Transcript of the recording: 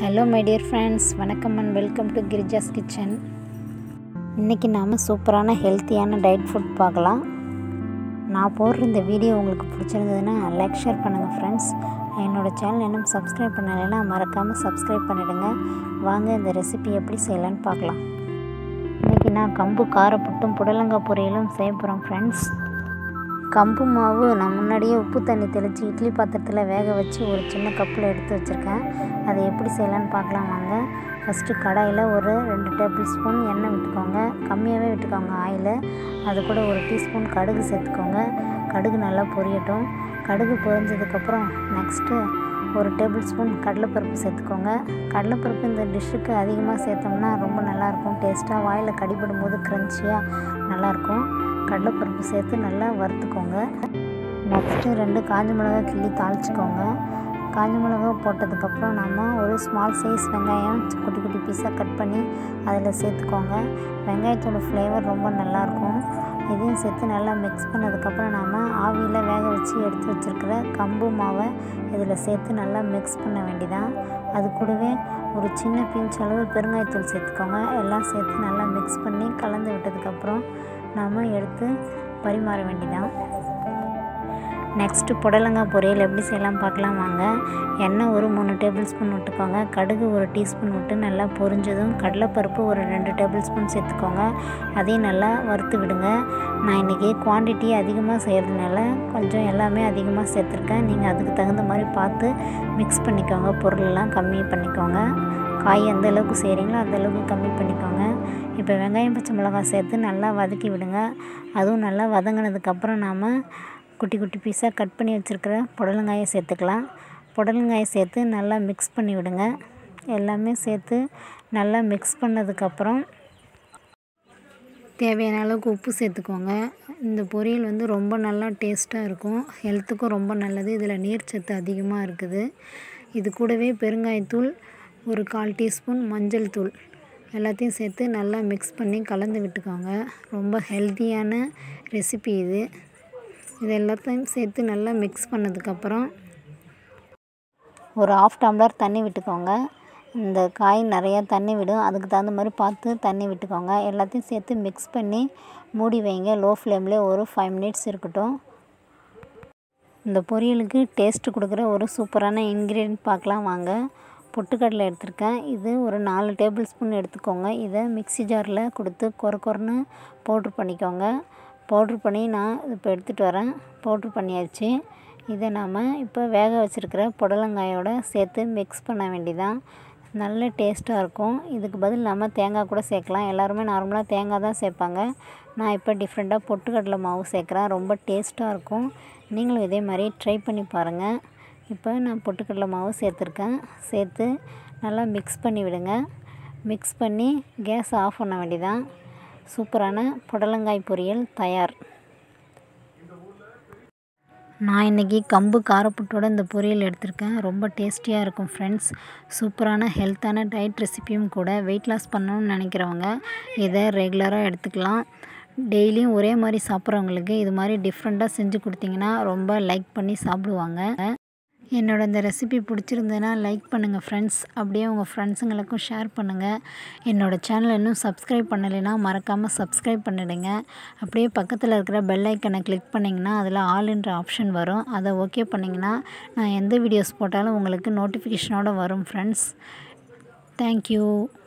hello my dear friends வணக்கம் and welcome to Girija's kitchen இன்றைக்கி நாம் சூப்பரான ஹெல்த்தியான டயட் ஃபுட் பார்க்கலாம் நான் போடுற இந்த வீடியோ உங்களுக்கு பிடிச்சிருந்ததுன்னா லைக் ஷேர் பண்ணுங்கள் ஃப்ரெண்ட்ஸ் என்னோடய சேனல் இன்னும் சப்ஸ்கிரைப் பண்ணலைன்னா மறக்காமல் சப்ஸ்கிரைப் பண்ணிவிடுங்க வாங்க இந்த ரெசிபி எப்படி செய்யலான்னு பார்க்கலாம் இன்றைக்கி நான் கம்பு காரப்புட்டும் புடலங்காய் பொரியலும் செய்ய போகிறோம் ஃப்ரெண்ட்ஸ் கம்பு மாவு நான் முன்னாடியே உப்பு தண்ணி தெளித்து இட்லி பாத்திரத்தில் வேக வச்சு ஒரு சின்ன கப்பில் எடுத்து வச்சுருக்கேன் அதை எப்படி செய்யலான்னு பார்க்கலாம் வாங்க ஃபஸ்ட்டு கடாயில் ஒரு ரெண்டு டேபிள் ஸ்பூன் எண்ணெய் விட்டுக்கோங்க கம்மியாகவே விட்டுக்கோங்க ஆயில் அது கூட ஒரு டீஸ்பூன் கடுகு சேர்த்துக்கோங்க கடுகு நல்லா பொரியட்டும் கடுகு பொரிஞ்சதுக்கப்புறம் நெக்ஸ்ட்டு ஒரு டேபிள் ஸ்பூன் கடலைப்பருப்பு சேர்த்துக்கோங்க கடலைப்பருப்பு இந்த டிஷ்ஷுக்கு அதிகமாக சேர்த்தோம்னா ரொம்ப நல்லாயிருக்கும் டேஸ்ட்டாக வாயில் கடிபடும் போது க்ரன்ச்சியாக நல்லாயிருக்கும் கடலைப்பருப்பு சேர்த்து நல்லா வறுத்துக்கோங்க நெக்ஸ்ட்டு ரெண்டு காஞ்ச மிளகா கிள்ளி தாளிச்சிக்கோங்க காஞ்ச மிளகா போட்டதுக்கப்புறம் நம்ம ஒரு ஸ்மால் சைஸ் வெங்காயம் குட்டி குட்டி பீஸாக கட் பண்ணி அதில் சேர்த்துக்கோங்க வெங்காயத்தோட ஃப்ளேவர் ரொம்ப நல்லாயிருக்கும் இதையும் சேர்த்து நல்லா மிக்ஸ் பண்ணதுக்கப்புறம் நாம் ஆவியில் வேக வச்சு எடுத்து வச்சுருக்கிற கம்பு மாவை இதில் சேர்த்து நல்லா மிக்ஸ் பண்ண வேண்டிதான் அது கூடவே ஒரு சின்ன பிஞ்ச் அளவு பெருங்காயத்தூள் சேர்த்துக்கோங்க எல்லாம் சேர்த்து நல்லா மிக்ஸ் பண்ணி கலந்து விட்டதுக்கப்புறம் நாம் எடுத்து பரிமாற வேண்டிதான் நெக்ஸ்ட்டு புடலங்காய் பொரியல் எப்படி செய்யலாம் பார்க்கலாம் வாங்க எண்ணெய் ஒரு மூணு டேபிள் ஸ்பூன் விட்டுக்கோங்க கடுகு ஒரு டீஸ்பூன் விட்டு நல்லா பொரிஞ்சதும் கடலைப்பருப்பு ஒரு ரெண்டு டேபிள் ஸ்பூன் சேர்த்துக்கோங்க அதையும் நல்லா வறுத்து விடுங்க நான் இன்றைக்கி குவான்டிட்டி அதிகமாக செய்கிறதுனால கொஞ்சம் எல்லாமே அதிகமாக சேர்த்துருக்கேன் நீங்கள் அதுக்கு தகுந்த மாதிரி பார்த்து மிக்ஸ் பண்ணிக்கோங்க பொருளெல்லாம் கம்மி பண்ணிக்கோங்க காய் எந்த அளவுக்கு செய்கிறீங்களோ அந்த அளவுக்கு கம்மி பண்ணிக்கோங்க இப்போ வெங்காயம் பச்சை மிளகாய் சேர்த்து நல்லா வதக்கி விடுங்க அதுவும் நல்லா வதங்கினதுக்கப்புறம் நாம் குட்டி குட்டி பீஸாக கட் பண்ணி வச்சுருக்கிற புடலங்காயை சேர்த்துக்கலாம் புடலங்காயை சேர்த்து நல்லா மிக்ஸ் பண்ணி விடுங்க எல்லாமே சேர்த்து நல்லா மிக்ஸ் பண்ணதுக்கப்புறம் தேவையான அளவுக்கு உப்பு சேர்த்துக்கோங்க இந்த பொரியல் வந்து ரொம்ப நல்லா டேஸ்ட்டாக இருக்கும் ஹெல்த்துக்கும் ரொம்ப நல்லது இதில் நீர்ச்சத்து அதிகமாக இருக்குது இது கூடவே பெருங்காயத்தூள் ஒரு கால் டீஸ்பூன் மஞ்சள் தூள் எல்லாத்தையும் சேர்த்து நல்லா மிக்ஸ் பண்ணி கலந்து விட்டுக்கோங்க ரொம்ப ஹெல்த்தியான ரெசிபி இது இது எல்லாத்தையும் சேர்த்து நல்லா மிக்ஸ் பண்ணதுக்கப்புறம் ஒரு ஆஃப் டம்ளர் தண்ணி விட்டுக்கோங்க இந்த காய் நிறையா தண்ணி விடும் அதுக்கு தகுந்த மாதிரி பார்த்து தண்ணி விட்டுக்கோங்க எல்லாத்தையும் சேர்த்து மிக்ஸ் பண்ணி மூடி வைங்க லோ ஃப்ளேம்லேயே ஒரு ஃபைவ் மினிட்ஸ் இருக்கட்டும் இந்த பொரியலுக்கு டேஸ்ட்டு கொடுக்குற ஒரு சூப்பரான இன்க்ரீடியன்ட் பார்க்கலாம் வாங்க பொட்டுக்கடலை எடுத்திருக்கேன் இது ஒரு நாலு டேபிள் ஸ்பூன் எடுத்துக்கோங்க இதை மிக்ஸி ஜாரில் கொடுத்து கொர கொரன்னு பவுட்ரு பண்ணிக்கோங்க பவுட்ரு பண்ணி நான் இப்போ எடுத்துகிட்டு வரேன் பவுட்ரு பண்ணியாச்சு இதை நாம் இப்போ வேக வச்சுருக்கிற புடலங்காயோட சேர்த்து மிக்ஸ் பண்ண வேண்டிதான் நல்ல டேஸ்ட்டாக இருக்கும் இதுக்கு பதில் நம்ம தேங்காய் கூட சேர்க்கலாம் எல்லாருமே நார்மலாக தேங்காய் தான் சேர்ப்பாங்க நான் இப்போ டிஃப்ரெண்ட்டாக பொட்டுக்கடலை மாவு சேர்க்குறேன் ரொம்ப டேஸ்ட்டாக இருக்கும் நீங்களும் இதே மாதிரி ட்ரை பண்ணி பாருங்கள் இப்போ நான் பொட்டுக்கடலை மாவு சேர்த்துருக்கேன் சேர்த்து நல்லா மிக்ஸ் பண்ணி விடுங்க மிக்ஸ் பண்ணி கேஸ் ஆஃப் பண்ண வேண்டியதான் சூப்பரான புடலங்காய் பொரியல் தயார் நான் இன்றைக்கி கம்பு காரப்புட்டோட இந்த பொரியல் எடுத்திருக்கேன் ரொம்ப டேஸ்டியாக இருக்கும் ஃப்ரெண்ட்ஸ் சூப்பரான ஹெல்த்தான டயட் ரெசிப்பியும் கூட வெயிட் லாஸ் பண்ணணும்னு நினைக்கிறவங்க இதை ரெகுலராக எடுத்துக்கலாம் டெய்லியும் ஒரே மாதிரி சாப்பிட்றவங்களுக்கு இது மாதிரி டிஃப்ரெண்ட்டாக செஞ்சு கொடுத்தீங்கன்னா ரொம்ப லைக் பண்ணி சாப்பிடுவாங்க என்னோட இந்த ரெசிபி பிடிச்சிருந்ததுன்னா லைக் பண்ணுங்கள் ஃப்ரெண்ட்ஸ் அப்படியே உங்கள் ஃப்ரெண்ட்ஸுங்களுக்கும் ஷேர் பண்ணுங்கள் என்னோடய சேனல் இன்னும் சப்ஸ்கிரைப் பண்ணலைன்னா மறக்காமல் சப்ஸ்கிரைப் பண்ணிடுங்க அப்படியே பக்கத்தில் இருக்கிற பெல் ஐக்கனை கிளிக் பண்ணிங்கன்னா அதில் ஆல்ன்ற ஆப்ஷன் வரும் அதை ஓகே பண்ணிங்கன்னா நான் எந்த வீடியோஸ் போட்டாலும் உங்களுக்கு நோட்டிஃபிகேஷனோடு வரும் ஃப்ரெண்ட்ஸ் தேங்க்யூ